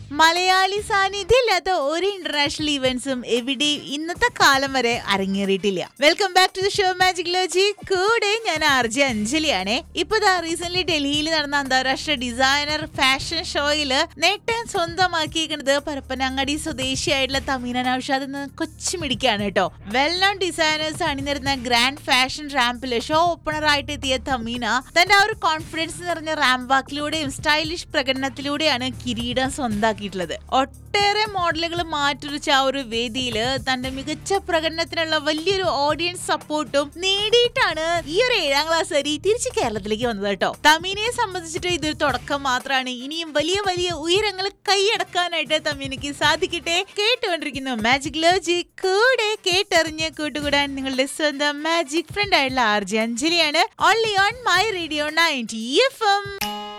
മലയാളി സാന്നിധ്യമില്ലാത്ത ഒരു ഇന്റർനാഷണൽ ഇവന്റ്സും എവിടെയും ഇന്നത്തെ കാലം വരെ അരങ്ങേറിയിട്ടില്ല welcome back to the show magic ലോജി കൂടെ ഞാൻ ആർ ജെ അഞ്ജലിയാണേ ഇപ്പൊ ദാ റീസെന്റ് ഡൽഹിയിൽ നടന്ന അന്താരാഷ്ട്ര ഡിസൈനർ ഫാഷൻ ഷോയില് നേട്ടം സ്വന്തമാക്കിയിരിക്കുന്നത് പരപ്പനങ്ങാടി സ്വദേശിയായിട്ടുള്ള തമീന നൌഷാദ് എന്ന കൊച്ചുമിടിക്കാണ് കേട്ടോ വെൽ നോൺ ഡിസൈനേഴ്സ് അണിനിരുന്ന ഗ്രാൻഡ് ഫാഷൻ റാമ്പില് ഷോ ഓപ്പണർ ആയിട്ട് എത്തിയ തമീന തന്റെ ആ ഒരു കോൺഫിഡൻസ് നിറഞ്ഞ റാമ്പ് വാക്കിലൂടെയും സ്റ്റൈലിഷ് പ്രകടനത്തിലൂടെയാണ് കിരീടം സ്വന്താക്കിയിട്ടുള്ളത് ഒട്ടേറെ മോഡലുകൾ മാറ്റുരച്ച ആ ഒരു വേദിയില് തന്റെ മികച്ച പ്രകടനത്തിനുള്ള വലിയൊരു ഓഡിയൻസ് സപ്പോർട്ടും നേടിയിട്ടാണ് ഈ ഒരു ഏഴാം ക്ലാസ് വരെ തിരിച്ച് കേരളത്തിലേക്ക് വന്നത് കേട്ടോ തമീനയെ സംബന്ധിച്ചിട്ട് ഇതൊരു തുടക്കം മാത്രമാണ് ഇനിയും വലിയ വലിയ ഉയരങ്ങൾ കൈയടക്കാനായിട്ട് തമീനയ്ക്ക് സാധിക്കട്ടെ കേട്ടുകൊണ്ടിരിക്കുന്നു മാജിക് ലോജി കൂടെ കേട്ടറിഞ്ഞ് കൂട്ടുകൂടാൻ നിങ്ങളുടെ സ്വന്തം മാജിക് ഫ്രണ്ട് ആയിട്ടുള്ള ആർ ജെ അഞ്ജലിയാണ് only on my radio ninety F M